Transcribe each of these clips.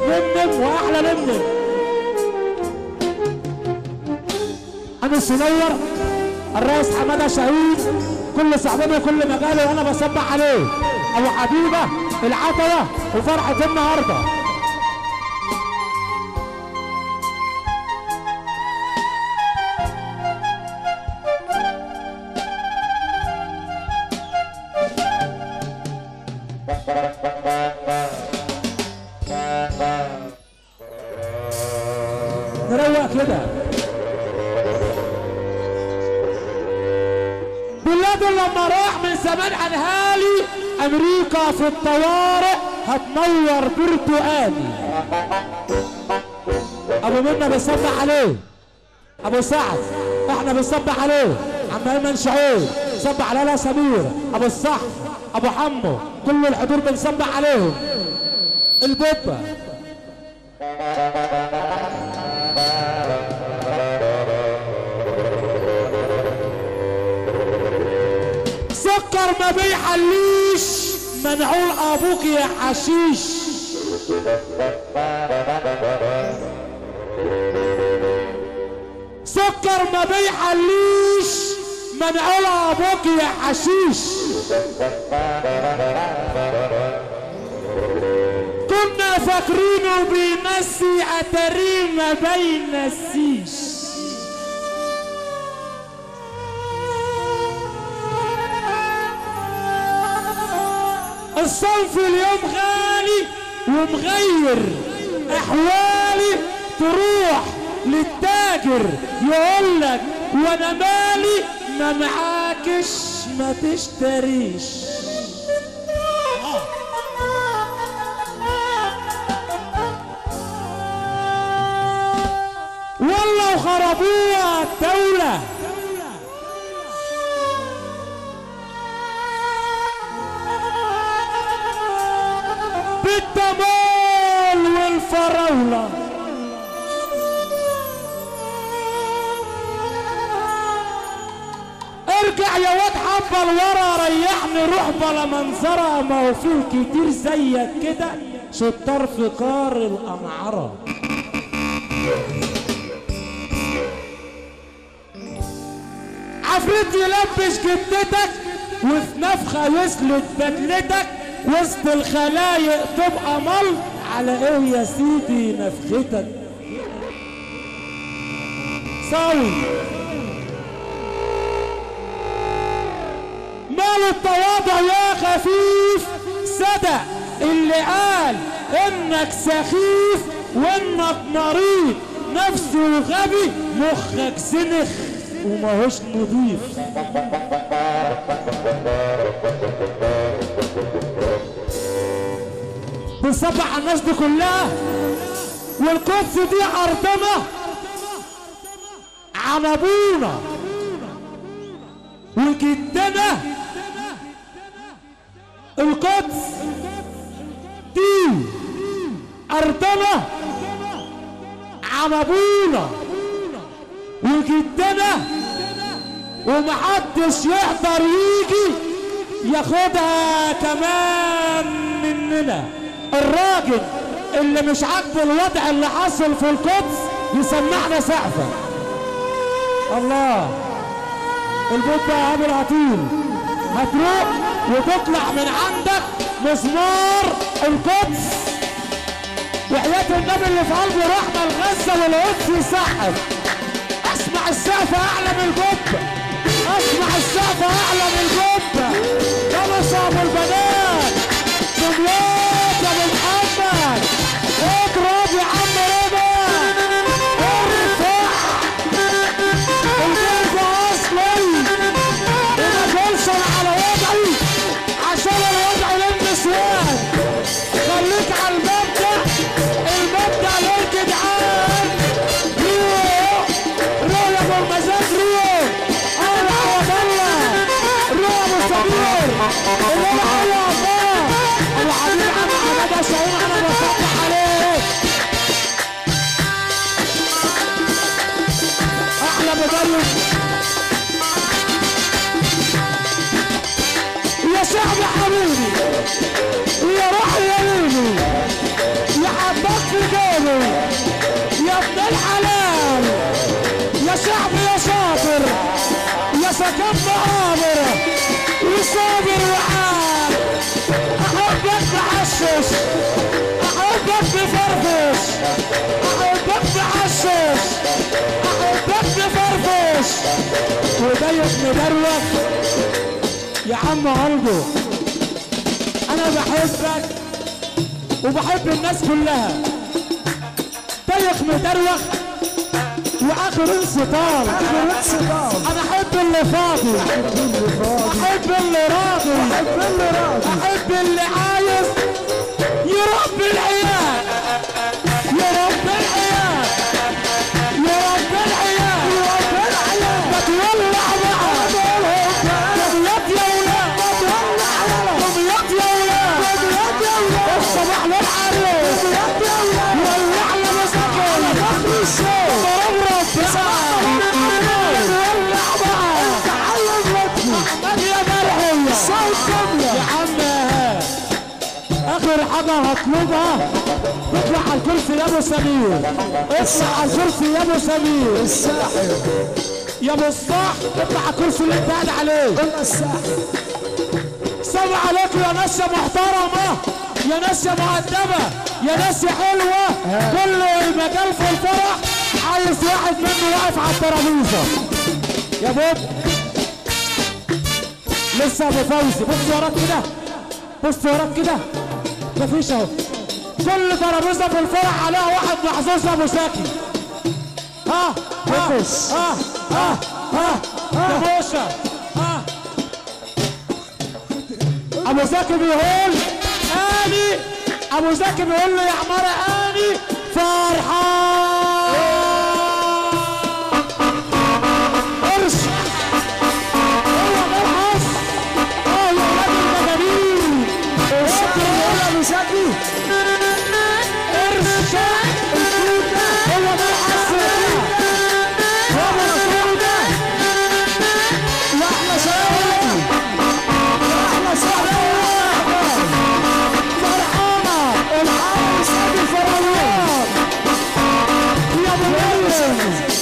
نمنم واحلى نمنم انا سنور الرئيس حماده شهيد كل صاحبنا كل مجاله وانا بصبح عليه ابو حبيبه العتبه وفرحه النهارده نروق كده بلاد لما راح من زمان قالها لي امريكا في الطوارئ هتنور برتقالي ابو منا بيصبح عليه ابو سعد احنا بنصبح عليه عم ايمن شعيب صبح على لا سمير ابو الصح ابو حمو كل الحضور بنصبح عليهم البوبه سكر ما بيحليش منعول ابوك يا حشيش سكر ما بيحليش منعول ابوك يا حشيش كنا فاكرينه بيمسي اتاريه ما بينسيش الصنف اليوم غالي ومغير احوالي تروح للتاجر يقول لك وانا مالي ما معاكش ما تشتريش والله وخربوها الدولة بالتمال والفراولة ارجع يا واد حبة لورا ريحني روح بلا منظرة ما هو فيه كتير زيك كده شطار في كار الأمعرة عفريت يلبس جدتك وفي نفخة يسلت بدلتك وسط الخلايق تبقى مل على ايه يا سيدي نفختك صوي مال التواضع يا خفيف صدق اللي قال انك سخيف وانك مريض نفسه غبي مخك زنخ وماهوش نضيف بنصبح على الناس دي كلها والقدس دي ارضنا عن ابونا وجدنا القدس دي ارضنا عن ابونا وجدنا ومحدش يقدر يجي ياخدها كمان مننا الراجل اللي مش عاجبه الوضع اللي حصل في القدس يسمعنا سقفه الله البيت ده عامل عطيل هتروح وتطلع من عندك مسمار القدس وحياة النبي اللي في قلبه رحمة الغزة والقدس يسحب اسمع السقف اعلى من الجبة اسمع السقف اعلى من الجبة خلص يا ابو البنات دمياط يا ابو محمد اضرب يا عم رضا ارفع الجلد اصلي وما تقولش انا على وضعي عشان الوضع للنسوان خليك على المبدأ المبدأ للجدعان ريو ريو يا ابو المزاج ريو انا عوض الله ريو ابو سمير اللي انا حبيبي يا ابن الحلال يا شعبي يا شاطر يا سكن مآمر وصابر وعال احبك محشش احبك مفرفش احبك محشش احبك مفرفش وضيق مدروخ يا عم قلبه انا بحبك وبحب الناس كلها ضيق مدروخ واخر انسطال انا احب اللي فاضي احب اللي راضي احب اللي عايز يربي العيال يربي العيال يربي العيال ما تولع بقى دمياط يا ولاد دمياط يا ولاد الصباح للعريس ولع لنا مسكن مرمرم ولع بقى احمد يا مرحبا يا عم اخر حاجه هطلبها اطلع على الكرسي يا ابو سمير اطلع على الكرسي يا ابو سمير يا ابو الصح اطلع على الكرسي اللي انت قاعد عليه سلام عليكم يا ناس يا محترمه يا ناس يا مؤدبه يا ناس يا حلوه كل مجال في الفرح عايز واحد منه واقف على الترابيزه يا بوب لسه ابو فوزي بص وراك كده بص وراك كده مفيش اهو كل ترابيزه في الفرح عليها واحد محظوظ ابو شاكي ها ها بص. ها ها ها يا باشا ها ابو زكي بيقول اني ابو زكي بيقول له يا عماره اني فرحان قرش هو مرحص اه يا ولاد المجانين قرش قرش هو مرحص هو مسعودة واحنا شباب واحنا شباب فرحانة العرس ابو فرحان يا ابو مريم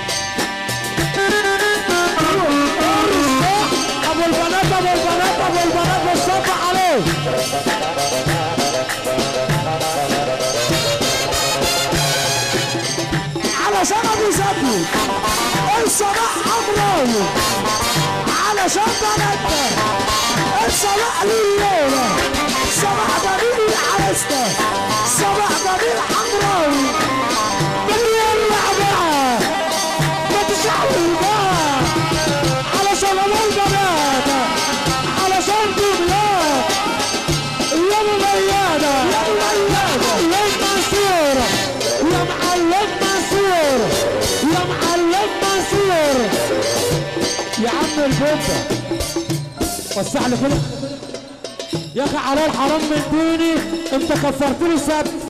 ابو البنات ابو البنات ابو البنات والصبح عليه علشان ابو زكي الصباح حمراوي علشان بناتنا الصباح لليلة صباح جميل عرسنا صباح جميل حمراوي مليون لعبة ما تشعل بقى علشان ابو البنات علشان دمياط يا مميزة يا مميزة. معلم منصور يا معلم منصور يا معلم منصور يا عم البوبة وسع لي كده يا اخي على الحرام من ديني انت كفرت لي سبت